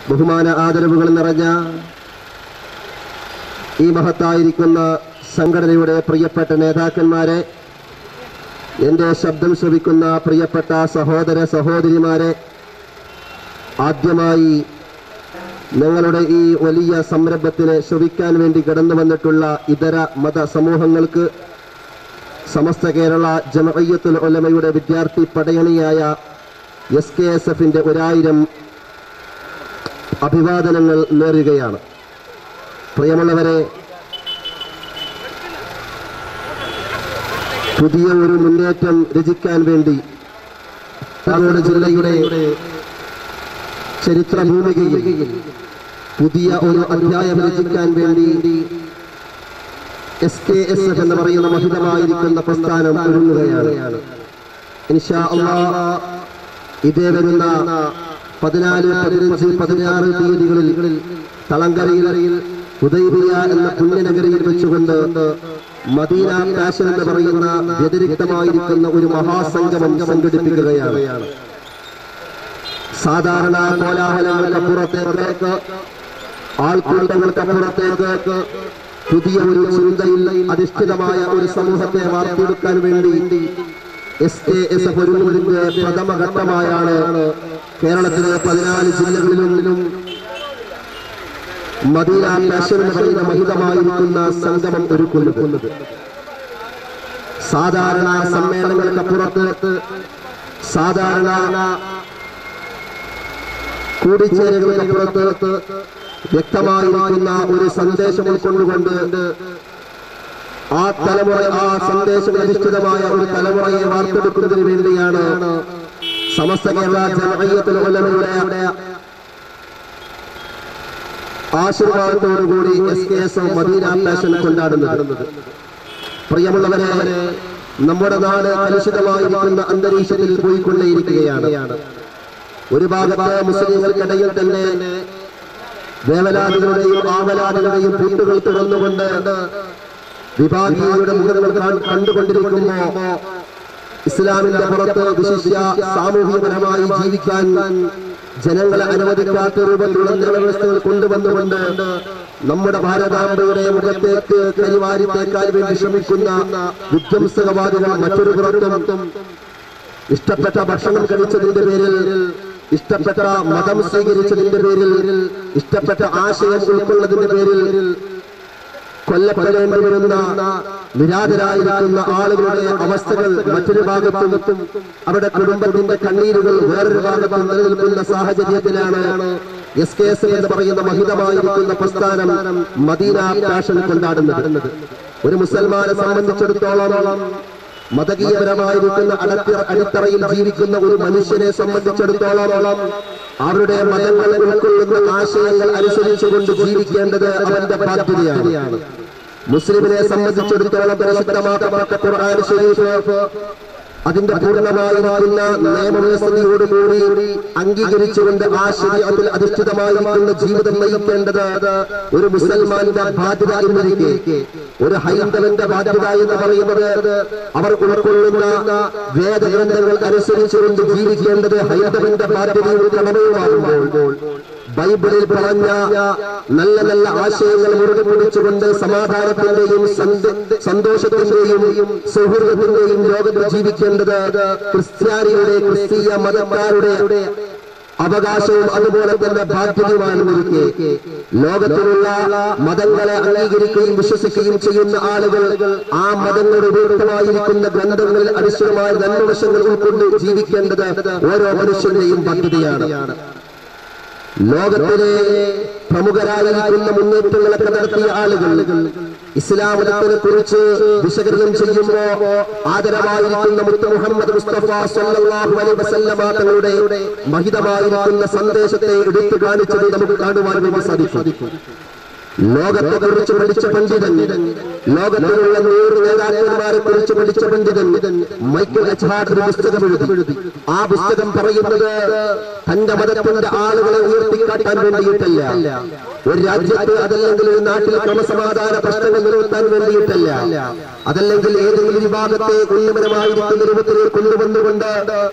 ബഹുമാന ആദരവുകൾ നിറഞ്ഞ ഈ മഹത്തായിരിക്കുന്ന സംഘടനയുടെ പ്രിയപ്പെട്ട നേതാക്കന്മാരെ എൻ്റെ ശബ്ദം ശ്രവിക്കുന്ന പ്രിയപ്പെട്ട സഹോദര സഹോദരിമാരെ ആദ്യമായി ഞങ്ങളുടെ ഈ വലിയ സംരംഭത്തിന് ശ്രവിക്കാൻ വേണ്ടി കടന്നു വന്നിട്ടുള്ള ഇതര മത സമൂഹങ്ങൾക്ക് സമസ്ത കേരള ജമഅയ്യത്തുൽ ഉലമയുടെ വിദ്യാർത്ഥി പടയണിയായ എസ് കെ എസ് എഫിന്റെ ഒരായിരം അഭിവാദനങ്ങൾ നേരുകയാണ് പ്രിയമുള്ളവരെ പുതിയ ഒരു മുന്നേറ്റം രചിക്കാൻ വേണ്ടി കാസർഗോഡ് ജില്ലയുടെ ചരിത്ര ഭൂമികയിൽ പുതിയ ഒരു അധ്യായം രചിക്കാൻ വേണ്ടി എസ് കെ എസ് എഫ് എന്ന് പറയുന്ന മഹിതമായിരിക്കുന്ന പ്രസ്ഥാനം ഒരുങ്ങുകയാണ് ഇൻഷാ അള്ളാ ഇതേ വരുന്ന പതിനാല് പതിനഞ്ച് പതിനാറ് തീയതികളിൽ തളങ്കരയിൽ ഹുദൈബിയ എന്ന പുണ്യനഗരിയിൽ വെച്ചുകൊണ്ട് മദീന പാഷൻ എന്ന് പറയുന്ന വ്യതിരിക്തമായിരിക്കുന്ന ഒരു മഹാസംഗമം സംഘടിപ്പിക്കുകയാണ് സാധാരണ കോലാഹലങ്ങൾക്കപ്പുറത്തേക്ക് ആൾക്കൂട്ടങ്ങൾക്കപ്പുറത്തേക്ക് പുതിയ ഒരു ചിന്തയിൽ അധിഷ്ഠിതമായ ഒരു സമൂഹത്തെ വാർത്തെടുക്കാൻ വേണ്ടി എസ് കെ എസ് എഫ് ഒരുങ്ങുന്നതിന്റെ പ്രഥമ ഘട്ടമായാണ് കേരളത്തിലെ പതിനാല് ജില്ലകളിലും മദീന പാഷൻ എന്ന് പറയുന്ന മഹിതമായിരിക്കുന്ന സംഗമം ഒരുക്കുന്നത് സാധാരണ സമ്മേളനങ്ങൾക്കപ്പുറത്ത് സാധാരണ കൂടിച്ചേരലുകൾക്കപ്പുറത്ത് വ്യക്തമായിരിക്കുന്ന ഒരു സന്ദേശം ഉൾക്കൊണ്ടുകൊണ്ട് ആ തലമുറ ആ സന്ദേശം അധിഷ്ഠിതമായ ഒരു തലമുറയെ വാർത്തെടുക്കുന്നതിന് വേണ്ടിയാണ് സമസ്ത കേരള ജനകീയത്തിൽ ഉലമയുടെ ആശീർവാദത്തോടുകൂടി S K S Medina passion കൊണ്ടാടുന്നത് പ്രിയമുള്ളവരെ നമ്മുടെ നാട് കലുഷിതമായിരിക്കുന്ന അന്തരീക്ഷത്തിൽ പോയിക്കൊണ്ടേയിരിക്കുകയാണ് ഒരു ഭാഗത്ത് മുസ്ലിങ്ങൾക്കിടയിൽ തന്നെ വേവലാദികളുടെയും ആവലാദികളുടെയും പൂട്ടുകൾ തുറന്നുകൊണ്ട് വിഭാഗീയയുടെ മുഖങ്ങൾ കാ- കണ്ടുകൊണ്ടിരിക്കുമ്പോ ഇസ്ലാമിന്റെ പുറത്ത് വിശിഷ്യ സാമൂഹികപരമായി ജീവിക്കാൻ ജനങ്ങളെ അനുവദിക്കാത്ത രൂപത്തിലുള്ള നിലവ്യവസ്ഥകൾ കൊണ്ടുവന്നുകൊണ്ട് നമ്മുടെ ഭാരതാംബയുടെ മുഖത്തേക്ക് കരിവാരിത്തേക്കാൻ വേണ്ടി ശ്രമിക്കുന്ന വിധ്വംസകവാദികൾ മറ്റൊരു പുറത്തും ഇഷ്ടപ്പെട്ട ഭക്ഷണം കഴിച്ചതിന്റെ പേരിൽ ഇഷ്ടപ്പെട്ട മതം സ്വീകരിച്ചതിന്റെ പേരിൽ ഇഷ്ടപ്പെട്ട ആശയം ഉൾക്കൊള്ളതിന്റെ പേരിൽ കൊല്ലപ്പെടേണ്ടി വരുന്ന നിരാതരായിരിക്കുന്ന ആളുകളുടെ അവസ്ഥകൾ മറ്റൊരു ഭാഗത്തും അവരുടെ കുടുംബത്തിന്റെ കണ്ണീരുകൾ വേറൊരു ഭാഗത്തും നിലനിൽക്കുന്ന സാഹചര്യത്തിലാണ് എസ് കെ എസ് എന്ന് പറയുന്ന മഹിതമായിരിക്കുന്ന പ്രസ്ഥാനം മദീന പാഷൻ കൊണ്ടാടുന്നത് ഒരു മുസൽമാനെ സംബന്ധിച്ചിടത്തോളം മതകീയപരമായിരിക്കുന്ന അടത്തിറ അടിത്തറയിൽ ജീവിക്കുന്ന ഒരു മനുഷ്യനെ സംബന്ധിച്ചിടത്തോളം അവരുടെ മതങ്ങൾ ഉൾക്കൊള്ളുന്ന ആശയങ്ങൾ അനുസരിച്ചുകൊണ്ട് ജീവിക്കേണ്ടത് അവന്റെ ബാധ്യതയാണ് മുസ്ലിമിനെ സംബന്ധിച്ചിടത്തോളം പരിശുദ്ധമാക്കപ്പെട്ട ഖുർആൻ ശരീഫ് അതിന്റെ പൂർണ്ണമായിരിക്കുന്ന നിയമവ്യവസ്ഥയോടുകൂടി അംഗീകരിച്ചുകൊണ്ട് ആ ശരീരത്തിൽ അധിഷ്ഠിതമായിരിക്കുന്ന ജീവിതം നയിക്കേണ്ടത് ഒരു മുസൽമാന്റെ ബാധ്യത എന്നിരിക്കെ ഒരു ഹൈന്ദവന്റെ ബാധ്യത എന്ന് പറയുന്നത് അവർ ഉൾക്കൊള്ളുന്ന വേദഗ്രന്ഥങ്ങൾ അനുസരിച്ചുകൊണ്ട് ജീവിക്കേണ്ടത് ഹൈന്ദവന്റെ ബാധ്യതയും കടമയുമാകുമ്പോൾ ബൈബിളിൽ പറഞ്ഞ നല്ല നല്ല ആശയങ്ങൾ മുറുകെ പിടിച്ചുകൊണ്ട് സമാധാനത്തിന്റെയും സന്ത- സന്തോഷത്തിന്റെയും സൗഹൃദത്തിന്റെയും ലോകത്തിൽ ജീവിക്കേണ്ടത് ക്രിസ്ത്യാനിയുടെ ക്രിസ്തീയ മതക്കാരുടെ അവകാശവും അതുപോലെ തന്നെ ബാധ്യതയുമാണ് ഇരിക്കെ ലോകത്തിലുള്ള മതങ്ങളെ അംഗീകരിക്കുകയും വിശ്വസിക്കുകയും ചെയ്യുന്ന ആളുകൾ ആ മതങ്ങളുടെ ഉപയുക്തമായിരിക്കുന്ന ഗ്രന്ഥങ്ങളിൽ അടിസ്ഥാനമായ നന്മവശങ്ങൾ ഉൾക്കൊണ്ട് ജീവിക്കേണ്ടത് ഓരോ മനുഷ്യന്റെയും ബാധ്യതയാണ് ലോകത്തിലെ പ്രമുഖരായിരിക്കുന്ന മുന്നേറ്റങ്ങളൊക്കെ നടത്തിയ ആളുകൾ ഇസ്ലാം മതത്തിനെ കുറിച്ച് വിശകലനം ചെയ്യുമ്പോ ആദരവായിരിക്കുന്ന മുത്ത് മുഹമ്മദ് മുസ്തഫ സല്ലല്ലാഹു അലൈഹി വസല്ലമ തങ്ങളുടെ മഹിതമായിരിക്കുന്ന സന്ദേശത്തെ എടുത്തു കാണിച്ചത് നമുക്ക് കാണുവാൻ വേണ്ടി സാധിക്കും ലോകത്തെ കുറിച്ച് പഠിച്ച പണ്ഡിതൻ ലോകത്തിലുള്ള നൂറ് നേതാക്കന്മാരെ കുറിച്ച് പഠിച്ച പണ്ഡിതൻ മൈക്കിൾ എച്ച് ഹാർട്ട് ഒരു പുസ്തകം എഴുതി ആ പുസ്തകം പറയുന്നത് തന്റെ മതത്തിന്റെ ആളുകളെ ഉയർത്തിക്കാട്ടാൻ വേണ്ടിയിട്ടല്ല ഒരു രാജ്യത്ത് അതല്ലെങ്കിൽ ഒരു നാട്ടിൽ ക്രമസമാധാന പ്രശ്നങ്ങൾ നിലനിർത്താൻ വേണ്ടിയിട്ടല്ല അതല്ലെങ്കിൽ ഏതെങ്കിലും വിഭാഗത്തെ ഉന്നമനമായിരിക്കുന്ന രൂപത്തിലേക്ക് കൊണ്ടുവന്നുകൊണ്ട്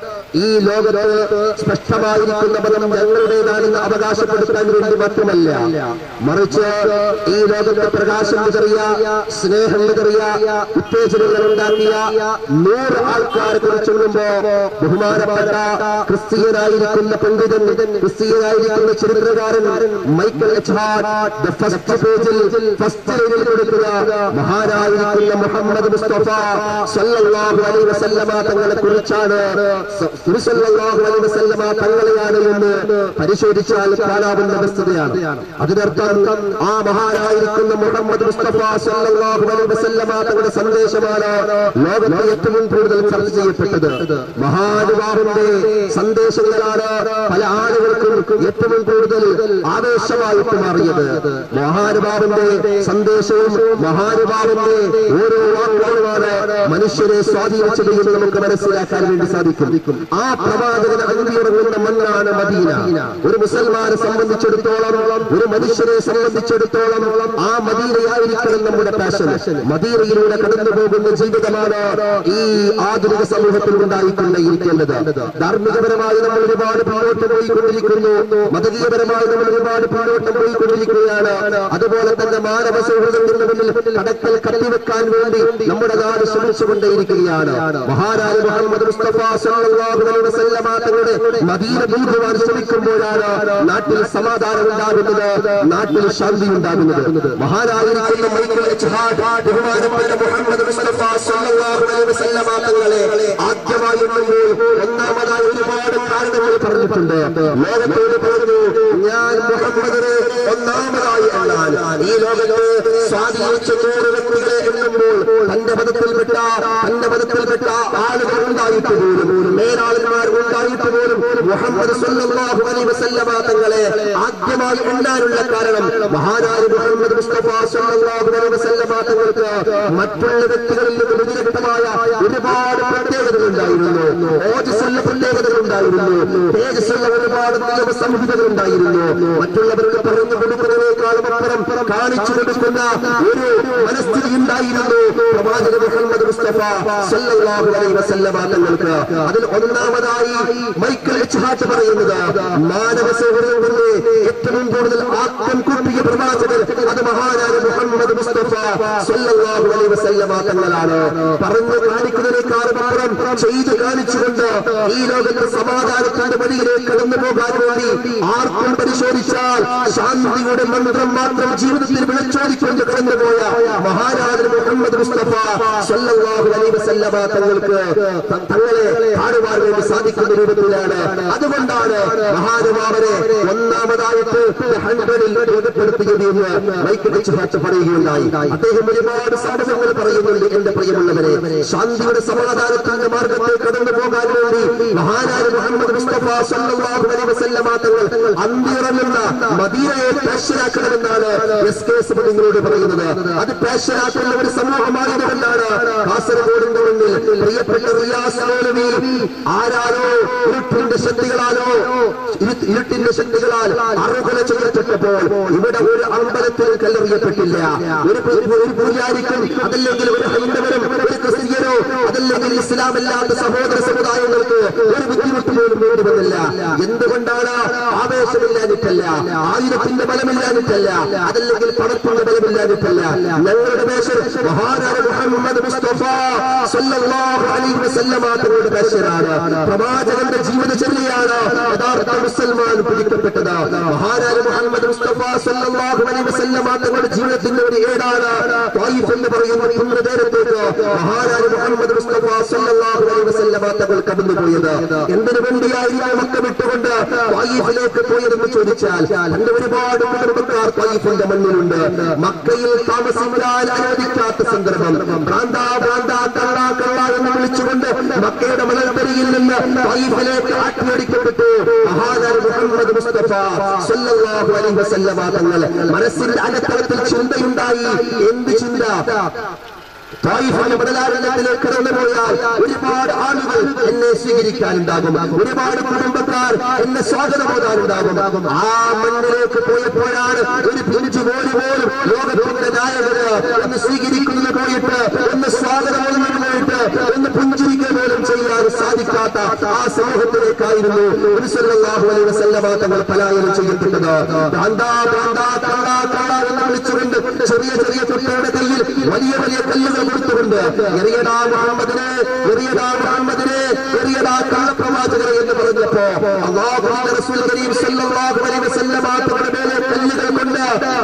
ഈ ലോകത്ത് സ്പഷ്ടമായിരിക്കുന്ന മതം ഞങ്ങളുടേതാണെന്ന് അവകാശപ്പെടുത്താൻ വേണ്ടി മാത്രമല്ല മറിച്ച് ഈ ലോകത്തെ പ്രകാശം വിതറിയ സ്നേഹം വിതറിയ ഉത്തേജനങ്ങൾ ഉണ്ടാക്കിയ നൂറ് ആൾക്കാരെ കുറിച്ചുകൊള്ളുമ്പോ ബഹുമാനപ്പെട്ട ക്രിസ്തീയനായിരിക്കുന്ന പണ്ഡിതൻ ക്രിസ്തീയനായിരിക്കുന്ന ചരിത്രകാരൻ Michael H Hart the first പേജിൽ ഫസ്റ്റ് ലൈനിൽ കൊടുക്കുക മഹാനായിരിക്കുന്ന മുഹമ്മദ് മുസ്തഫ സല്ലല്ലാഹു അലൈഹി വസല്ലമ തങ്ങളെ കുറിച്ചാണ് സല്ലല്ലാഹു അലൈഹി വസല്ലമ തങ്ങളെയാണ് എന്ന് പരിശോധിച്ചാൽ കാണാവുന്ന വസ്തുതയാണ് അതിനർത്ഥം ആ മഹാനായിരിക്കുന്ന മുഹമ്മദ് മുസ്തഫ സല്ലല്ലാഹു അലൈഹി വസല്ലമ തങ്ങളുടെ സന്ദേശമാണ് ലോകത്തെ ഏറ്റവും കൂടുതൽ ചർച്ച ചെയ്യപ്പെട്ടത് മഹാനുഭാവന്റെ സന്ദേശങ്ങളാണ് പല ആളുകൾക്കും ഏറ്റവും കൂടുതൽ ആവേശമായിട്ട് മാറിയത് മഹാനുഭാവന്റെ സന്ദേശവും മഹാനുഭാവന്റെ ഓരോ വാക്കുകളുമാണ് മനുഷ്യരെ സ്വാധീനിച്ചത് എന്ന് നമുക്ക് മനസ്സിലാക്കാൻ വേണ്ടി സാധിക്കും ആ പ്രവാചകന് അന്തിയിറങ്ങുന്ന മണ്ണാണ് മദീന ഒരു മുസൽമാനെ സംബന്ധിച്ചിടത്തോളം ഒരു മനുഷ്യരെ സംബന്ധിച്ചിടത്തോളം ആ മദീനയായിരിക്കണം നമ്മുടെ പാഷൻ മദീനയിലൂടെ കടന്നു പോകുന്ന ജീവിതമാണ് ഈ ആധുനിക സമൂഹത്തിൽ ഉണ്ടായിക്കൊണ്ടേയിരിക്കേണ്ടത് ധാർമ്മികപരമായി നമ്മൾ ഒരുപാട് പിന്നോട്ട് പോയിക്കൊണ്ടിരിക്കുന്നു മതകീയപരമായി നമ്മൾ ഒരുപാട് പിന്നോട്ട് പോയിക്കൊണ്ടിരിക്കുകയാണ് അതുപോലെ തന്നെ മാനവ സൗഹൃദത്തിന്റെ മുന്നിൽ കടക്കൽ കട്ടിവെക്കാൻ വേണ്ടി നമ്മുടെ നാട് ശ്രമിച്ചുകൊണ്ടേയിരിക്കുകയാണ് മഹാരാജ മുഹമ്മദ് മുസ്തഫ സല്ലല്ലാഹു അലൈഹി വസല്ലമ തങ്ങളുടെ മദീന ബീജുവാൻ ശ്രമിക്കുമ്പോഴാണ് നാട്ടിൽ സമാധാനം ഉണ്ടാകുന്നത് നാട്ടിൽ ശാന്തി ഉണ്ടാകുന്നത് മഹാരായിരിക്കുന്ന മൈക്കിൾ എച്ച് ഹാർട്ട് ബഹുമാനപ്പെട്ട മുഹമ്മദ് മുസ്തഫ സല്ലല്ലാഹു അലൈഹി വസല്ലമ തങ്ങളെ ആദ്യമായി എണ്ണുമ്പോൾ ഒന്നാമതായി ഒരുപാട് കാരണങ്ങൾ പറഞ്ഞിട്ടുണ്ട് ലോകത്തോട് പറഞ്ഞു ഞാൻ മുഹമ്മദിനെ ഒന്നാമതായി എണ്ണാൻ ഈ ലോകത്ത് സ്വാധീനിച്ച നൂറ് വ്യക്തികളെ എണ്ണുമ്പോൾ തന്റെ മതത്തിൽപ്പെട്ട തന്റെ മതത്തിൽപ്പെട്ട ആളുകൾ ഉണ്ടായിട്ട് പോലും മേലാളന്മാർ ഉണ്ടായിട്ട് പോലും മുഹമ്മദ് സല്ലല്ലാഹു അലൈഹി വസല്ലമ തങ്ങളെ ആദ്യമായി എണ്ണാനുള്ള കാരണം മഹാനായ മുഹമ്മദ് മുസ്തഫ സല്ലല്ലാഹു അലൈഹി വസല്ലമ തങ്ങൾക്ക് മറ്റുള്ള വ്യക്തികളിൽ നിന്ന് വ്യതിരിക്തമായ ഒരുപാട് പ്രത്യേകതകൾ ഉണ്ടായിരുന്നു ഓജസ്സുള്ള പ്രത്യേകതകൾ ഉണ്ടായിരുന്നു തേജസ്സുള്ള ഒരുപാട് നിയമ സംഹിതകൾ ഉണ്ടായിരുന്നു മറ്റുള്ളവർക്ക് പറഞ്ഞു കൊടുക്കുന്നതിനേക്കാളും അപ്പുറം കാണിച്ചു കൊടുക്കുന്ന ഒരു മനസ്ഥിതി ഉണ്ടായിരുന്നു പ്രവാചക മുഹമ്മദ് മുസ്തഫ സല്ലല്ലാഹു അലൈഹി വസല്ലമ തങ്ങൾക്ക് അതിൽ ഒന്നാമതായി മൈക്കൽ എച്ച് ഹാറ്റ് പറയുന്നത് മാനവ സൗഹൃദത്തിന്റെ ഏറ്റവും കൂടുതൽ ആത്മം കൂട്ടിയ പ്രവാചകൻ അത് മഹാനായ മുഹമ്മദ് മുസ്തഫ സല്ലല്ലാഹു അലൈഹി വസല്ലമ തങ്ങളാണ് പറഞ്ഞു കാണിക്കുന്നതിനേക്കാളും അപ്പുറം ചെയ്ത് കാണിച്ചുകൊണ്ട് ഈ ലോകത്ത് സമാധാനത്തിന്റെ വഴിയിലേക്ക് കടന്നു പോകാൻ വേണ്ടി ആർക്കും പരിശോധിച്ചാൽ ശാന്തിയുടെ മന്ത്രം മാത്രം ജീവിതത്തിൽ വിളിച്ചോദിക്കൊണ്ട് കടന്നുപോയ മഹാരാജൻ മുഹമ്മദ് മുസ്തഫ സല്ലല്ലാഹു അലൈഹി വസല്ലമ തങ്ങൾക്ക് ത- തങ്ങളെ കാണുവാൻ വേണ്ടി സാധിക്കുന്ന രൂപത്തിലാണ് അതുകൊണ്ടാണ് മഹാനുഭാവനെ ഒന്നാമതായിട്ട് ഹൺഡ്രഡിൽ രേഖപ്പെടുത്തിയത് എന്ന് മൈക്ക് വെച്ച് ഭാഷ പറയുകയുണ്ടായി അദ്ദേഹം ഒരുപാട് സംഭവങ്ങൾ പറയുന്നുണ്ട് എന്റെ പ്രിയമുള്ളവരെ ശാന്തിയുടെ സമാധാനത്തിന്റെ മാർഗത്തെ കടന്നു പോകാൻ വേണ്ടി മഹാനായ മുഹമ്മദ് മുസ്തഫ സല്ലല്ലാഹു അലൈഹി വസല്ലമ തങ്ങൾ അന്തിറങ്ങുന്ന മദീനയെ പാഷനാക്കണമെന്നാണ് എസ് കെ എസ് നിങ്ങളോട് പറയുന്നത് അത് പാഷനാക്കുന്ന ഒരു സമൂഹമായതുകൊണ്ടാണ് കാസർഗോഡിന്റെ മുന്നിൽ പ്രിയപ്പെട്ട റിയാസ് മൗലവി ആരാലോ ഇരുട്ടിന്റെ ശക്തികളാലോ ഇരു- ഇരുട്ടിന്റെ ശക്തികളാൽ അറുകല ചെയ്യപ്പെട്ടപ്പോൾ ഇവിടെ ഒരു അമ്പലത്തിൽ കല്ലെറിയപ്പെട്ടില്ല ഒരു പൂ- ഒരു പൂജാരിക്കും അതല്ലെങ്കിൽ ഒരു ഹൈന്ദവരും ഒരു ക്രിസ്ത്യനോ അതല്ലെങ്കിൽ ഇസ്ലാമല്ലാത്ത സഹോദര സമുദായങ്ങൾക്ക് ഒരു ബുദ്ധിമുട്ട് പോലും വേണ്ടി വന്നില്ല എന്തുകൊണ്ടാണ് ആവേശമില്ലാഞ്ഞിട്ടല്ല ആയുധത്തിന്റെ ബലമില്ലാഞ്ഞിട്ടല്ല അതല്ലെങ്കിൽ പണത്തിന്റെ ബലമില്ലാഞ്ഞിട്ടല്ല ഞങ്ങളുടെ പേശർ മഹാനായ മുഹമ്മദ് മുസ്തഫ സല്ലല്ലാഹു അലൈഹി വസല്ലമ തങ്ങളുടെ പേശരാണ് പ്രവാചകന്റെ ജീവിതചര്യയാണ് യഥാർത്ഥ മുസൽമാൻ പിടിക്കപ്പെട്ടത് മഹാനായ മുഹമ്മദ് മുസ്തഫ സല്ലല്ലാഹു അലൈഹി വസല്ലമ തങ്ങളുടെ ജീവിതത്തിന്റെ ഒരു ഏടാണ് ത്വായിഫ് എന്ന് പറയുന്ന ഇന്ന് നേരത്തേക്ക് മഹാനായ മുഹമ്മദ് മുസ്തഫ സല്ലല്ലാഹു അലൈഹി വസല്ലമ തങ്ങൾ കടന്നുപോയത് എന്തിനു വേണ്ടിയായിരുന്നു മക്ക വിട്ടുകൊണ്ട് ത്വായിഫിലേക്ക് പോയതെന്ന് ചോദിച്ചാൽ എന്റെ ഒരുപാട് കുടുംബക്കാർ ത്വായിഫിന്റെ മണ്ണിലുണ്ട് മക്കയിൽ താമസിക്കാൻ അനുവദിക്കാത്ത സന്ദർഭം ഭ്രാന്ത ഭ്രാന്ത കള്ള കള്ള എന്ന് വിളിച്ചുകൊണ്ട് മക്കയുടെ മലർത്തരിയിൽ നിന്ന് തൈഫിലേക്ക് ആട്ടിയടിക്കപ്പെട്ടു മഹാനായ മുഹമ്മദ് മുസ്തഫ സല്ലല്ലാഹു അലൈഹി വസല്ലമ തങ്ങൾ മനസ്സിന്റെ അകത്തളത്തിൽ ചിന്തയുണ്ടായി എന്ത് ചിന്ത തായിഫിന്റെ മടലാരണ്യത്തിലേക്ക് കടന്നുപോയാൽ ഒരുപാട് ആളുകൾ എന്നെ സ്വീകരിക്കാനുണ്ടാകും ഒരുപാട് കുടുംബക്കാർ എന്നെ സ്വാഗതം പോകാനുണ്ടാകും ആ മണ്ണിലേക്ക് പോയപ്പോഴാണ് ഒരു പിഞ്ചു പോലും പോലും ലോകത്തിന്റെ നായകന് ഒന്ന് സ്വീകരിക്കുന്നത് പോയിട്ട് ഒന്ന് സ്വാഗതം ചെയ്യുന്നത് പോയിട്ട് ഒന്ന് പുഞ്ചിരിക്കുക പോലും ചെയ്യാൻ സാധിക്കാത്ത ആ സമൂഹത്തിലേക്കായിരുന്നു ഒരു സല്ലല്ലാഹു അലൈഹി വസല്ലമ തങ്ങൾ പലായനം ചെയ്യപ്പെട്ടത് ഭ്രാന്താ, ഭ്രാന്താ, കള്ളാ, കള്ളാ എന്ന് വിളിച്ചുകൊണ്ട് ചെറിയ ചെറിയ കുട്ടികളുടെ കയ്യിൽ വലിയ വലിയ കല്ലുകൾ കൊടുത്തുകൊണ്ട് എറിയടാ മുഹമ്മദിനെ എറിയടാ മുഹമ്മദിനെ എറിയടാ കള്ളപ്രവാചകരെ എന്ന് പറഞ്ഞപ്പോ അള്ളാഹുവിന്റെ റസൂൽ കരീം സല്ലല്ലാഹു അലൈഹി വസല്ലമ തങ്ങളുടെ മേലെ കല്ലുകൾ കൊണ്ട്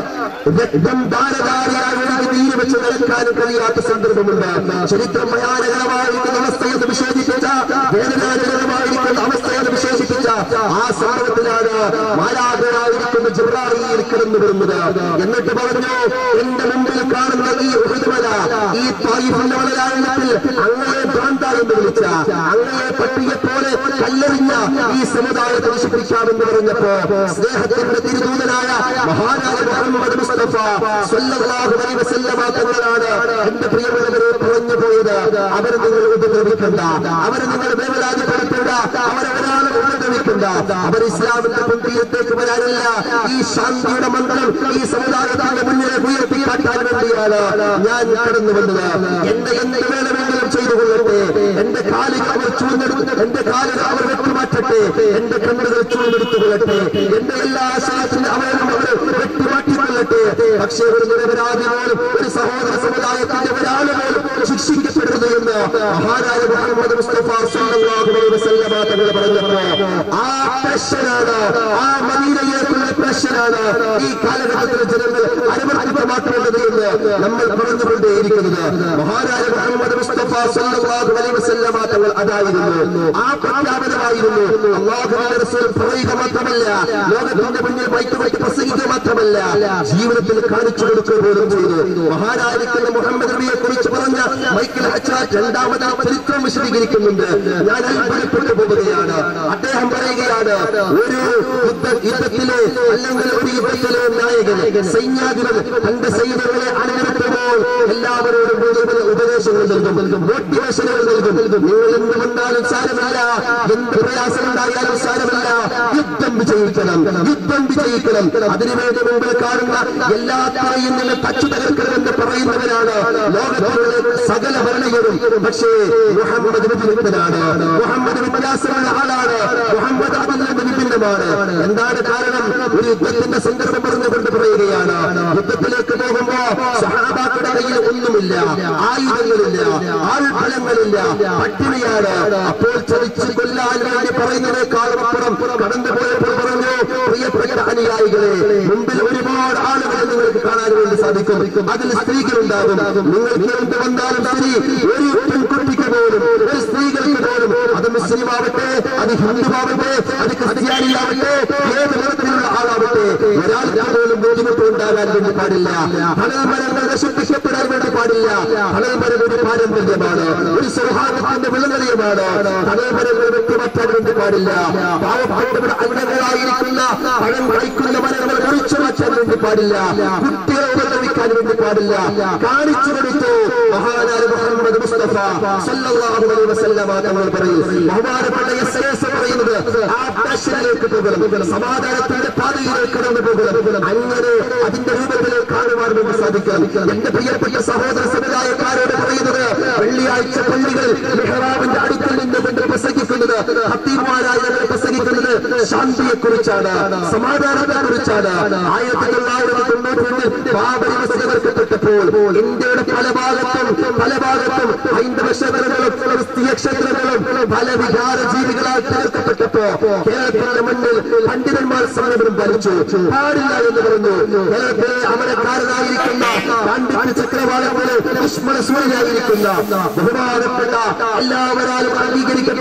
രക്തം ധാരധാരയായി ഒഴുകി നീര് വെച്ച് നിൽക്കാനും കഴിയാത്ത സന്ദർഭമുണ്ട് ചരിത്രം ഭയാനകരമായിരിക്കുന്ന അവസ്ഥയെന്ന് വിശേഷിപ്പിച്ച വേദനാജനകമായിരിക്കുന്ന അവസ്ഥയെന്ന് വിശേഷിപ്പിച്ച ആ സംഭവത്തിലാണ് മാലാകരായിരിക്കുന്ന ജിബ്രാഹിൽ കടന്നു വരുന്നത് എന്നിട്ട് പറഞ്ഞു എന്റെ മുമ്പിൽ കാണുന്ന ഈ ഉഹുദ്മല ഈ തായിഫിന്റെ മലയാളത്തിൽ അങ്ങയെ ഭ്രാന്ത എന്ന് വിളിച്ച അങ്ങയെ പട്ടിയെ പോലെ കല്ലെറിഞ്ഞ ഈ സമുദായത്തെ നശിപ്പിക്കാമെന്ന് പറഞ്ഞപ്പോ സ്നേഹത്തിന്റെ തിരുദൂതനായ മഹാനായ മുഹമ്മദ് മുസ്തഫ സല്ലല്ലാഹു അലൈഹി വസല്ലമ തങ്ങളാണ് എന്റെ പ്രിയമുള്ളവരെ പറഞ്ഞു പോയത് അവരെ നിങ്ങൾ ഉപദ്രവിക്കണ്ട അവരെ നിങ്ങൾ വേവലാതിപ്പെടുത്തണ്ട അവരെ ഒരാളും ഉപദ്രവിക്കണ്ട അവർ ഇസ്ലാമിന്റെ മുൻതീരത്തേക്ക് വരാനില്ല ഈ ശാന്തിയുടെ മന്ത്രം ഈ സമുദായത്തിന്റെ മുന്നിലെ ഉയർത്തി കാട്ടാൻ വേണ്ടിയാണ് ഞാൻ കടന്നു വന്നത് എന്റെ എന്ത് വേണമെങ്കിലും ചെയ്തു കൊള്ളട്ടെ എന്റെ കാലുകൾ അവർ ചൂണ്ടെടുത്ത് എന്റെ കാലുകൾ അവർ വെട്ടിമാറ്റട്ടെ എന്റെ കണ്ണുകൾ ചൂണ്ടെടുത്തു കൊള്ളട്ടെ എന്റെ എല്ലാ ആശയത്തിന്റെ അവരും അവർ വെട്ടിമാറ്റിക്കൊള്ളട്ടെ പക്ഷേ ഒരു നിരപരാധി പോലും ഒരു സഹോദര സമുദായത്തിന്റെ ഒരാൾ പോലും ശിക്ഷിക്കപ്പെടരുത് എന്ന് മഹാനായ മുഹമ്മദ് മുസ്തഫ സല്ലല്ലാഹു അലൈഹി വസല്ലമ തങ്ങൾ പറഞ്ഞപ്പോ ആ പ്രശ്നമാണ് ആ മദീനയിലേക്കുള്ള പ്രശ്നമാണ് ഈ കാലഘട്ടത്തിലെ ജനങ്ങൾ അനുവർത്തിക്കമാക്കേണ്ടത് എന്ന് നമ്മൾ പറഞ്ഞുകൊണ്ടേയിരിക്കുന്നത് മഹാനായ മുഹമ്മദ് മുസ്തഫ സല്ലല്ലാഹു അലൈഹി വസല്ലമ തങ്ങൾ അതായിരുന്നു ആ പ്രഖ്യാപനമായിരുന്നു അള്ളാഹുവിന്റെ റസൂൽ പറയുക മാത്രമല്ല ലോകത്തിന്റെ മുന്നിൽ മൈക്ക് മൈക്ക് പ്രസംഗിക്കുക മാത്രമല്ല ജീവിതത്തിൽ കാണിച്ചു കൊടുക്കുക പോലും ചെയ്തു മഹാനായിരിക്കുന്ന മുഹമ്മദ് നബിയെ കുറിച്ച് പറഞ്ഞ മൈക്കിൾ ഹച്ചാറ്റ് രണ്ടാമത് ചരിത്രം വിശദീകരിക്കുന്നുണ്ട് ഞാൻ അത്ഭുതപ്പെട്ടു പോവുകയാണ് അദ്ദേഹം പറയുകയാണ് ഒരു യുദ്ധ യുദ്ധത്തിലെ അല്ലെങ്കിൽ ഒരു യുദ്ധത്തിലെ നായകൻ സൈന്യാധിപൻ തന്റെ സൈന്യങ്ങളെ അണിനിരത്തുമ്പോൾ എല്ലാവരോടും കൂടുതൽ ഉപദേശങ്ങൾ നൽകും മോട്ടിവേഷനുകൾ നൽകും നിങ്ങൾ എന്ത് വന്നാലും സാരമില്ല എന്ത് പ്രയാസമുണ്ടായാലും സാരമില്ല യുദ്ധം വിജയിക്കണം യുദ്ധം വിജയിക്കണം അതിനുവേണ്ടി മുമ്പിൽ കാണുന്ന എല്ലാത്തിനെയും നിങ്ങൾ തച്ചു തകർക്കണമെന്ന് പറയുന്നവരാണ് ലോകത്തിലുള്ള സകല ഭരണകരും പക്ഷേ മുഹമ്മദ് വിപിന്നനാണ് മുഹമ്മദ് വിപലാസമുള്ള ആളാണ് മുഹമ്മദ് അതിൽ നിന്ന് വിഭിന്നമാണ് എന്താണ് കാരണം ഒരു യുദ്ധത്തിന്റെ സന്ദർഭം പറഞ്ഞുകൊണ്ട് പറയുകയാണ് യുദ്ധത്തിലേക്ക് പോകുമ്പോ സഹാബാക്കളുടെ കയ്യിൽ ഒന്നുമില്ല ആയുധങ്ങളില്ല ആൾഫലങ്ങളില്ല പട്ടിണിയാണ് അപ്പോൾ ചതിച്ച് കൊല്ലാൻ വേണ്ടി പറയുന്നതിനേക്കാളും അപ്പുറം കടന്നു പോയപ്പോൾ പറഞ്ഞു പ്രിയപ്പെട്ട അനുയായികളെ മുമ്പിൽ ഒരുപാട് ആളുകളെ നിങ്ങൾക്ക് കാണാൻ വേണ്ടി സാധിക്കും അതിൽ സ്ത്രീകളുണ്ടാകും നിങ്ങൾക്ക് എന്ത് വന്നാലും ശരി ഒരു പെൺകുട്ടിക്ക് പോലും ഒരു സ്ത്രീകൾക്ക് പോലും അത് മുസ്ലിം ആവട്ടെ അത് ഹിന്ദുവാവട്ടെ അത് ക്രിസ്ത്യാനിയാവട്ടെ ഏത് മതത്തിലുള്ള ആളാവട്ടെ ഒരാൾക്ക് പോലും ബുദ്ധിമുട്ട് ഉണ്ടാകാൻ വേണ്ടി പാടില്ല തണൽ മരങ്ങൾ നശിപ്പിക്കപ്പെടാൻ വേണ്ടി പാടില്ല തണൽ മരം ഒരു പാരമ്പര്യമാണ് ഒരു സൗഹാർദ്ദത്തിന്റെ വിളനിലയമാണ് തണൽ മരങ്ങൾ വെട്ടിമാറ്റാൻ വേണ്ടി പാടില്ല പാവപ്പെട്ടവരുടെ അംഗങ്ങളായിരിക്കുന്ന പഴം കഴിക്കുന്ന മരങ്ങൾ മുറിച്ചു മാറ്റാൻ വേണ്ടി പാടില്ല കുട്ടികളെ ഉപദ്രവിക്കാൻ വേണ്ടി പാടില്ല കാണിച്ചു കൊടുത്തു മഹാനായ മുഹമ്മദ് മുസ്തഫ സല്ലല്ലാഹു അലൈഹി വസല്ലമ തങ്ങൾ പറയും ബഹുമാനപ്പെട്ട എസ് എസ് പറയുന്നത് ആ ദർശനിലേക്ക് പോകണം സമാധാനത്തിന്റെ പാതയിലേക്ക് കടന്നു പോകണം അങ്ങനെ അതിന്റെ രൂപത്തിലേക്ക് കാണുവാൻ വേണ്ടി സാധിക്കണം എന്റെ പ്രിയപ്പെട്ട സഹോദര സമുദായക്കാരോട് പറയുന്നത് വെള്ളിയാഴ്ച പള്ളികൾ മെഹ്റാബിന്റെ അടുക്കൽ നിന്ന് കൊണ്ട് പ്രസംഗിക്കുന്നത് ഹത്തീമാരായ ഞങ്ങൾ പ്രസംഗിക്കുന്നത് ശാന്തിയെ കുറിച്ചാണ് സമാധാനത്തെ കുറിച്ചാണ് ആയിരത്തി തൊള്ളായിരത്തി തൊണ്ണൂറ്റി ഒന്നിൽ ബാബരി മസ്ജിദ് തകർക്കപ്പെട്ടപ്പോൾ ഇന്ത്യയുടെ പല ഭാഗത്തും പല ഭാഗത്തും ഹൈന്ദവ ക്ഷേത്രങ്ങളും ക്രിസ്തീയ ക്ഷേത്രങ്ങളും പല വികാര ജീവികളാൽ തകർക്കപ്പെട്ടപ്പോ കേരളത്തിന്റെ മണ്ണിൽ പണ്ഡിതന്മാർ സമരം ഭരിച്ചു പാടില്ല എന്ന് പറഞ്ഞു കേരളത്തിലെ അമരക്കാരനായിരിക്കുന്ന പാണ്ഡിത്യ ചക്രവാള പോലെ ലക്ഷ്മണ സൂര്യനായിരിക്കുന്ന ബഹുമാനപ്പെട്ട എല്ലാവരാലും അംഗീകരിക്കപ്പെടുന്ന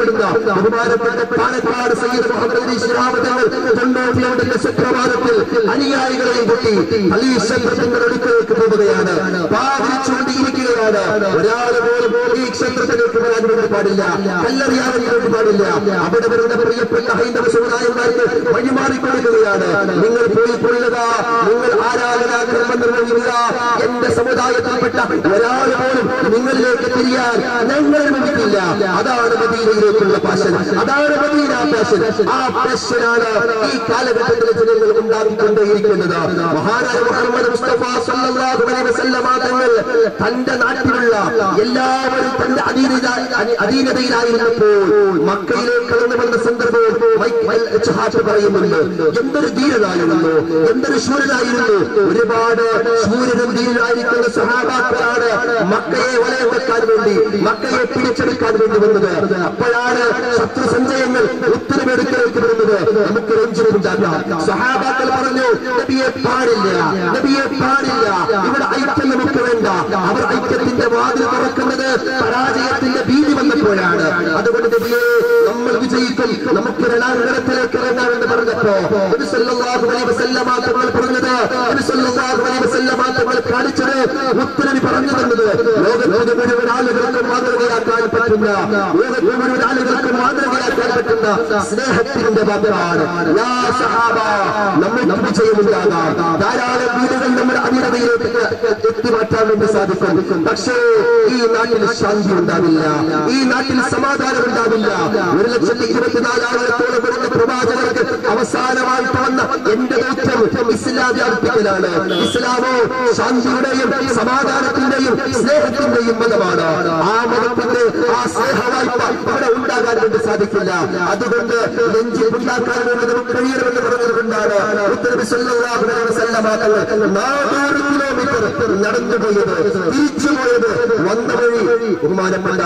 അറിയപ്പെടുന്ന ബഹുമാനപ്പെട്ട പാലക്കാട് സയ്യിദ് മുഹമ്മദ് അലി ശിഹാബ് തങ്ങൾ തൊണ്ണൂറ്റിരണ്ടിന്റെ സുപ്രഭാതത്തിൽ അനുയായികളെയും കൂട്ടി അലി ക്ഷേത്രത്തിന്റെ അടുക്കലേക്ക് പോവുകയാണ് പാവിച്ചുകൊണ്ടിരിക്കുകയാണ് ഒരാൾ പോലും ഈ ക്ഷേത്രത്തിലേക്ക് വരാൻ വേണ്ടി പാടില്ല കല്ലെറിയാൻ വേണ്ടി പാടില്ല അവിടെ വരുന്ന പ്രിയപ്പെട്ട ഹൈന്ദവ സമുദായക്കാർക്ക് വഴിമാറിക്കൊടുക്കുകയാണ് നിങ്ങൾ പോയി കൊള്ളുക നിങ്ങൾ ആരാധനാ കർമ്മം നിർവഹിക്കുക എന്റെ സമുദായത്തിൽപ്പെട്ട ഒരാൾ പോലും നിങ്ങളിലേക്ക് തിരിയാൻ ഞങ്ങൾ അനുവദിക്കില്ല അതാണ് മദീനയിലേക്കുള്ള പാഷൻ അതാണ് മദീന പാഷൻ ആ പാഷനാണ് ഈ കാലഘട്ടത്തിലെ ജനങ്ങൾ ഉണ്ടാക്കിക്കൊണ്ടേയിരിക്കുന്നത് മഹാനായ മുഹമ്മദ് മുസ്തഫ സല്ലല്ലാഹു അലൈഹി വസല്ലമ തങ്ങൾ തന്റെ നാട്ടിലുള്ള എല്ലാവരും തന്റെ അധീനത അധീനതയിലായിരുന്നപ്പോൾ മക്കയിലേക്ക് കടന്നു വന്ന സന്ദർഭവും മൈക്കൽ ചഹാറ്റ് പറയുന്നുണ്ട് എന്തൊരു ധീരനായിരുന്നു എന്തൊരു ശൂരനായിരുന്നു ഒരുപാട് ശൂരനും ധീരനായിരിക്കുന്ന സഹാബാക്കളാണ് മക്കയെ വലയം വെക്കാൻ വേണ്ടി മക്കയെ പിടിച്ചെടുക്കാൻ വേണ്ടി വന്നത് അപ്പോഴാണ് ശത്രു സഞ്ചയങ്ങൾ ഉത്തരവെടുക്കലേക്ക് വരുന്നത് നമുക്ക് രഞ്ജിനുണ്ടാക്കാം സഹാബാക്കൾ പറഞ്ഞു നബിയെ പാടില്ല നബിയെ പാടില്ല ഇവിടെ ഐക്യം നമുക്ക് വേണ്ട അവർ ഐക്യത്തിന്റെ വാതിൽ തുറക്കുന്നത് പരാജയത്തിന്റെ ഭീതി വന്നപ്പോഴാണ് അതുകൊണ്ട് നബിയെ നമ്മൾ വിജയിക്കും നമുക്ക് രണാങ്കണത്തിലേക്ക് ഇറങ്ങാമെന്ന് പറഞ്ഞപ്പോ നബി സല്ലല്ലാഹു അലൈഹി വസല്ലമ തങ്ങൾ പറഞ്ഞത് നബി സല്ലല്ലാഹു അലൈഹി വസല്ലമ തങ്ങൾ കാണിച്ചത് ഉത്തരവി പറഞ്ഞു തന്നത് ലോകത്ത് മുഴുവൻ ആളുകൾക്ക് മാതൃകയാക്കാൻ പറ്റുന്ന ലോകത്ത് മുഴുവൻ ആളുകൾക്ക് മാതൃകയാക്കാൻ പറ്റുന്ന സ്നേഹത്തിന്റെ വാക്കാണ് യാ സഹാബ നമ്മൾക്ക് വിജയമുണ്ടാകാം ധാരാളം വീടുകൾ നമ്മുടെ അധീനതയിലേക്ക് എത്തി മാറ്റാൻ വേണ്ടി സാധിക്കും പക്ഷേ ഈ നാട്ടിൽ ശാന്തി ഉണ്ടാവില്ല ഈ നാട്ടിൽ സമാധാനം ഉണ്ടാവില്ല ഒരു ലക്ഷത്തി ഇരുപത്തിനാലായിരത്തോളം വരുന്ന പ്രവാചകർക്ക് അവസാനമായിട്ട് വന്ന എന്റെ ദൗത്യം ഇസ്ലാം വ്യാപിപ്പിക്കലാണ് ഇസ്ലാമോ ശാന്തിയുടെയും സമാധാനത്തിന്റെയും സ്നേഹത്തിന്റെയും മതമാണ് ആ മതത്തിന്റെ ആ സ്നേഹവായ്പ ഇവിടെ ഉണ്ടാകാൻ വേണ്ടി സാധിക്കില്ല അതുകൊണ്ട് നെഞ്ചിൽ ഉണ്ടാക്കാൻ വേണ്ടി നമുക്ക് കഴിയണമെന്ന് പറഞ്ഞതുകൊണ്ടാണ് ഉത്തരവ് സല്ലല്ലാഹു അലൈഹി വസല്ലമ തങ്ങൾ നാനൂറ് കിലോമീറ്റർ നടന്നു പോയത് തിരിച്ചു പോയത് വന്ന വഴി ബഹുമാനപ്പെട്ട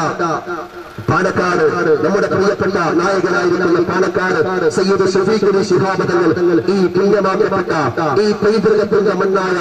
പാലക്കാട് നമ്മുടെ പ്രിയപ്പെട്ട നായകനായിരിക്കുന്ന പാലക്കാട് സയ്യിദ് ഷഫീഖ് അലി ശിഹാബ് തങ്ങൾ ഈ പുണ്യമാക്കപ്പെട്ട ഈ പൈതൃകത്തിന്റെ മണ്ണായ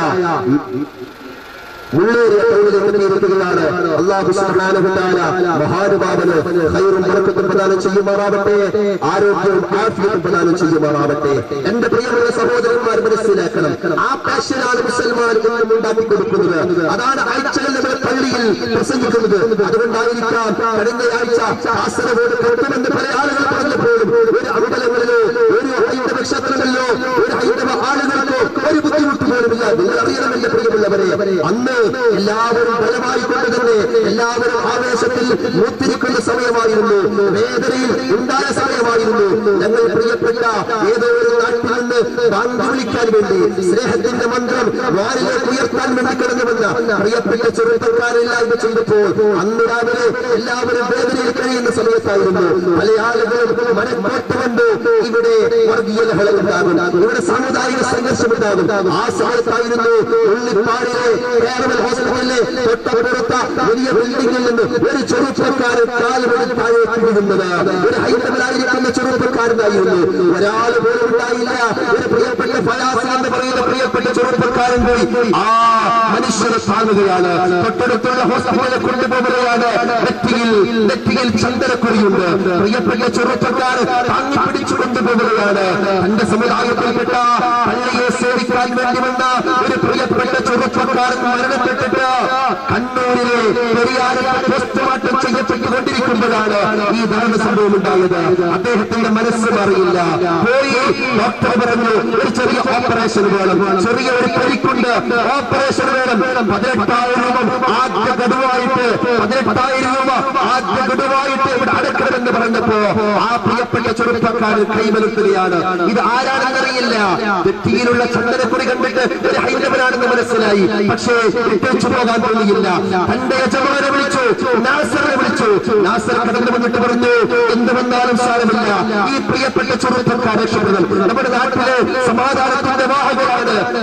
മുള്ളേറിയ ടൗണിൽ എത്തിയിരിക്കുകയാണ് അള്ളാഹു സുബ്ഹാനഹു വതആല മഹാനുഭാവന് ഖൈറും ബറക്കത്തും പ്രദാനം ചെയ്യുമാറാവട്ടെ ആരോഗ്യവും ആഫിയത്തും പ്രദാനം ചെയ്യുമാറാവട്ടെ എന്റെ പ്രിയമുള്ള സഹോദരന്മാർ മനസ്സിലാക്കണം ആ പാഷനാണ് മുസൽമാൻ എന്നും ഉണ്ടാക്കി കൊടുക്കുന്നത് അതാണ് ആഴ്ചകളിൽ നമ്മൾ പള്ളിയിൽ പ്രസംഗിക്കുന്നത് അതുകൊണ്ടായിരിക്കാം കഴിഞ്ഞ ആഴ്ച കാസർഗോഡ് കെട്ടുമെന്ന് പല ആളുകൾ പറഞ്ഞപ്പോഴും ഒരു അമ്പലങ്ങളിലോ ഒരു ഹൈന്ദവ ക്ഷേത്രങ്ങളിലോ ഒരു ഹൈന്ദവ ആളുകൾക്കോ ഒരു ബുദ്ധിമുട്ട് പോലുമില്ല നിങ്ങൾ അറിയണം എന്റെ പ്രിയമുള്ളവരെ അന്ന് എല്ലാവരും ബലമായി കൊണ്ട് തന്നെ എല്ലാവരും ആവേശത്തിൽ മൂത്തിരിക്കുന്ന സമയമായിരുന്നു വേദനയിൽ ഉണ്ടായ സമയമായിരുന്നു ഞങ്ങൾ പ്രിയപ്പെട്ട ഏതോ ഒരു നാട്ടിൽ നിന്ന് ബാങ്ക് വിളിക്കാൻ വേണ്ടി സ്നേഹത്തിന്റെ മന്ത്രം വാരിലേക്ക് ഉയർത്താൻ വേണ്ടി കടന്നു വന്ന പ്രിയപ്പെട്ട ചെറുപ്പക്കാരെല്ലാം ചെയ്തപ്പോൾ അന്ന് രാവിലെ എല്ലാവരും വേദനയിൽ കഴിയുന്ന സമയത്തായിരുന്നു പല ആളുകളും മനക്കോട്ടുകൊണ്ട് ഇവിടെ വർഗീയ ലഹളം ഉണ്ടാകും ഇവിടെ സാമുദായിക സംഘർഷം ഉണ്ടാകും ആ സമയത്തായിരുന്നു ഉള്ളിപ്പാടിലെ കേരള ഹോസ്പിറ്റലിലെ തൊട്ടപ്പുറത്ത വലിയ ബിൽഡിംഗിൽ നിന്ന് ഒരു ചെറുപ്പക്കാരൻ കാലുകളിൽ താഴേക്ക് വീഴുന്നത് ഒരു ഹൈന്ദവനായിരിക്കുന്ന ചെറുപ്പക്കാരനായിരുന്നു ഒരാൾ പോലും ഉണ്ടായില്ല ഒരു പ്രിയപ്പെട്ട ഫയാസ് എന്ന് പറയുന്ന പ്രിയപ്പെട്ട ചെറുപ്പക്കാരൻ പോയി ആ മനുഷ്യനെ താങ്ങുകയാണ് തൊട്ടടുത്തുള്ള ഹോസ്പിറ്റലിൽ കൊണ്ടുപോകുകയാണ് നെറ്റിയിൽ നെറ്റിയിൽ ചന്ദനക്കുറിയുണ്ട് പ്രിയപ്പെട്ട ചെറുപ്പക്കാർ താങ്ങി പിടിച്ചു കൊണ്ടുപോകുകയാണ് തന്റെ സമുദായത്തിൽപ്പെട്ട പള്ളിയെ സേവിക്കാൻ വേണ്ടി വന്ന ഒരു പ്രിയപ്പെട്ട ചെറുപ്പക്കാരൻ മരണപ്പെട്ടിട്ട് കണ്ണൂരിലെ പെരിയാറിൽ പോസ്റ്റ്മോർട്ടം ചെയ്യപ്പെട്ടുകൊണ്ടിരിക്കുമ്പോഴാണ് ഈ ദാരുണ സംഭവം ഉണ്ടായത് അദ്ദേഹത്തിന്റെ മനസ്സ് അറിയില്ല പോയി ഡോക്ടർ പറഞ്ഞു ഒരു ചെറിയ ഓപ്പറേഷൻ വേണം ചെറിയ ഒരു പരിക്കുണ്ട് ഓപ്പറേഷൻ വേണം പതിനെട്ടായിരം രൂപ ആദ്യ ഗഡുവായിട്ട് പതിനെട്ടായിരം രൂപ ആദ്യ ഗഡുവായിട്ട് ഇവിടെ അടക്കണമെന്ന് പറഞ്ഞപ്പോ ആ പ്രിയപ്പെട്ട ചെറുപ്പക്കാരൻ കൈമലർത്തുകയാണ് ഇത് ആരാണെന്നറിയില്ല തെറ്റിയിലുള്ള ചന്ദനക്കുറി കണ്ടിട്ട് ഒരു ഹൈന്ദവനാണെന്ന് മനസ്സിലായി പക്ഷേ വിട്ടേച്ചു പോകാൻ തോന്നിയില്ല തന്റെ യജമാനെ വിളിച്ചു നാസറിനെ വിളിച്ചു നാസർ കടന്നു വന്നിട്ട് പറഞ്ഞു എന്ത് വന്നാലും സാരമില്ല ഈ പ്രിയപ്പെട്ട ചെറുപ്പക്കാർ രക്ഷപ്പെടണം നമ്മുടെ നാട്ടിലെ സമാധാനത്തിന്റെ വാഹകരാണ്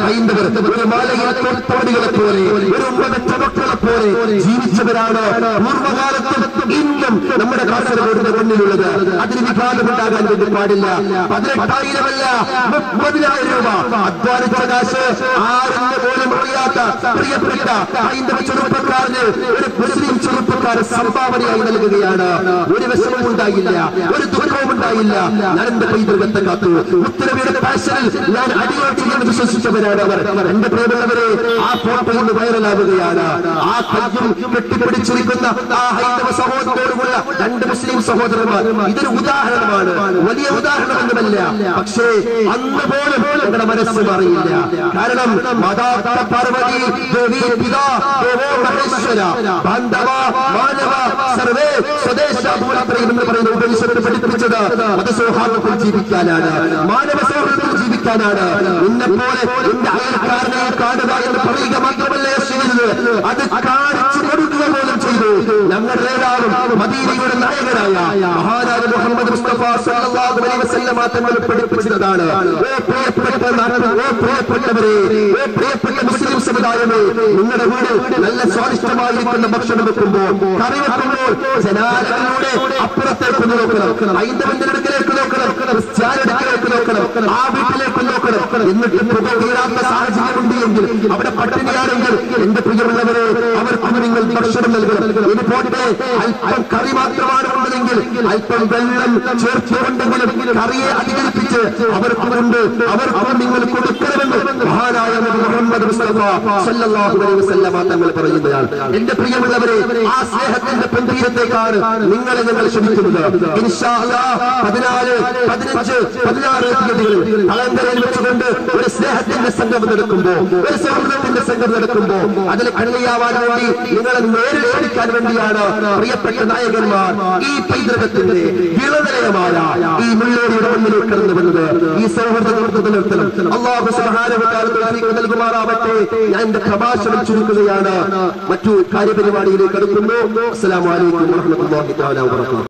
ഹൈന്ദവർ ഒരു മാലയിലെ തോട്ടോടികളെ പോലെ ഒരു ഉമ്മതറ്റ മക്കളെ പോലെ ജീവിച്ചവരാണ് പൂർവ്വകാലത്തും ഇന്നും നമ്മുടെ കാസർഗോഡിന്റെ മുന്നിലുള്ളത് അതിന് വിഘാതമുണ്ടാകാൻ വേണ്ടി പാടില്ല പതിനെട്ടായിരമല്ല മുപ്പതിനായിരം രൂപ അധ്വാനിച്ച കാശ് ആരെന്ന് പോലും അറിയാത്ത പ്രിയപ്പെട്ട ഹൈന്ദവ ചെറുപ്പക്കാരന് ഒരു മുസ്ലിം ചെറുപ്പക്കാരൻ സംഭാവനയായി നൽകുകയാണ് ഒരു വിഷമവും ഉണ്ടായില്ല ഒരു ദുഃഖവും ഉണ്ടായില്ല ഞാൻ എന്റെ പൈതൃകത്തെ കാത്തു ഉത്തരവിയുടെ പാഷനിൽ ഞാൻ അടിയോട്ടിയെന്ന് വിശ്വസിച്ചവരാണ് അവർ എന്റെ പ്രിയമുള്ളവരെ ആ ഫോട്ടോ ഇന്ന് വൈറലാവുകയാണ് ആ കയ്യും കെട്ടിപ്പിടിച്ചിരിക്കുന്ന ആ ഹൈന്ദവ സഹോദരനോടുമുള്ള രണ്ട് മുസ്ലിം സഹോദരന്മാർ ഇതൊരു ഉദാഹരണമാണ് വലിയ ഉദാഹരണമൊന്നുമല്ല പക്ഷേ അന്ന് പോലും ഞങ്ങളുടെ മനസ്സ് മാറിയില്ല കാരണം മാതാത്ത പാർവതി ദേവി പിതാ ദേവോ മഹേശ്വര ബാന്ധവ മാനവ സർവേ സ്വദേശ ഭൂരാത്രയും എന്ന് പറയുന്ന ഉപനിഷത്ത് പഠിപ്പിച്ചത് മതസൗഹാർദ്ദത്തിൽ ജീവിക്കാനാണ് മാനവ സൗഹൃദത്തിൽ ജീവിക്കാനാണ് എന്നെപ്പോലെ എന്റെ അയൽക്കാരനെ കാണുക എന്ന് പറയുക മാത്രമല്ലേ ചെയ്തത് അത് കാണിച്ചു കൊടുക്കുക പോലും ചെയ്തു ഞങ്ങൾ നേതാവും മദീനയുടെ നായകനായ മഹാരാജ മുഹമ്മദ് മുസ്തഫ സല്ലല്ലാഹു അലൈഹി വസല്ലമ തങ്ങൾ പഠിപ്പിച്ചതാണ് ഓ പ്രിയപ്പെട്ട നാട്ടിൽ ഓ പ്രിയപ്പെട്ടവരെ ഓ പ്രിയപ്പെട്ട മുസ്ലിം സമുദായമേ നിങ്ങളുടെ വീട് നല്ല സ്വാദിഷ്ടമായിരിക്കുന്ന ഭക്ഷണം വെക്കുമ്പോൾ കറി വെക്കുമ്പോൾ ജനാലകളിലൂടെ അപ്പുറത്തേക്ക് ഒന്ന് നോക്കണം ഹൈന്ദവന്റെ അടുക്കലേക്ക് നോക്കണം ക്രിസ്ത്യാനിയുടെ അടുക്കലേക്ക് നോക്കണം ആ വീട്ടിലേക്ക് നോക്കണം എന്നിട്ട് പുക വീഴാത്ത സാഹചര്യമുണ്ട് എങ്കിൽ അവിടെ പട്ടിണിയാണെങ്കിൽ എന്റെ പ്രിയമുള്ളവരെ അവർക്ക് നിങ്ങൾ ഭക്ഷണം നൽകണം ഇനി പോട്ടെ അല്പം കറി മാത്രമാണ് ഉള്ളതെങ്കിൽ അല്പം വെള്ളം ചേർത്തുകൊണ്ടെങ്കിലും കറിയെ അധികരിപ്പിച്ച് അവർക്ക് കൊണ്ട് അവർക്ക് നിങ്ങൾ കൊടുക്കണമെന്ന് മഹാനായ നബി മുഹമ്മദ് മുസ്തഫ സല്ലല്ലാഹു അലൈഹി വസല്ലമ തങ്ങൾ പറയുന്നതാണ് എന്റെ പ്രിയമുള്ളവരെ ആ സ്നേഹത്തിന്റെ പെന്തീരത്തേക്കാണ് നിങ്ങളെ ഞങ്ങൾ ക്ഷണിക്കുന്നത് ഇൻഷാ അല്ലാഹ് പതിനാല് പതിനഞ്ച് പതിനാറ് തീയതികളിൽ കളങ്കരയിൽ വെച്ചുകൊണ്ട് ഒരു സ്നേഹത്തിന്റെ സംഗമം നടക്കുമ്പോ ഒരു സൗഹൃദത്തിന്റെ സംഗമം നടക്കുമ്പോ അതിൽ കണ്ണിയാവാൻ വേണ്ടി നിങ്ങളെ നേരിൽ ക്ഷണിക്കാൻ വേണ്ടിയാണ് പ്രിയപ്പെട്ട നായകന്മാർ ഈ പൈതൃകത്തിന്റെ വിളനിലയമായ ഈ മുള്ളോടിയുടെ മുന്നിലേക്ക് കടന്നു വരുന്നത് ഈ സൗഹൃദം നിലനിർത്തണം അള്ളാഹു സുബ്ഹാനഹു നൽകുമാറാവട്ടെ ഞാൻ എന്റെ പ്രഭാഷണം ചുരുക്കുകയാണ് മറ്റു കാര്യപരിപാടിയിലേക്ക് അടുക്കുന്നു അസ്സലാമു അലൈക്കും വറഹ്മത്തുള്ളാഹി തആല വബറകാതുഹു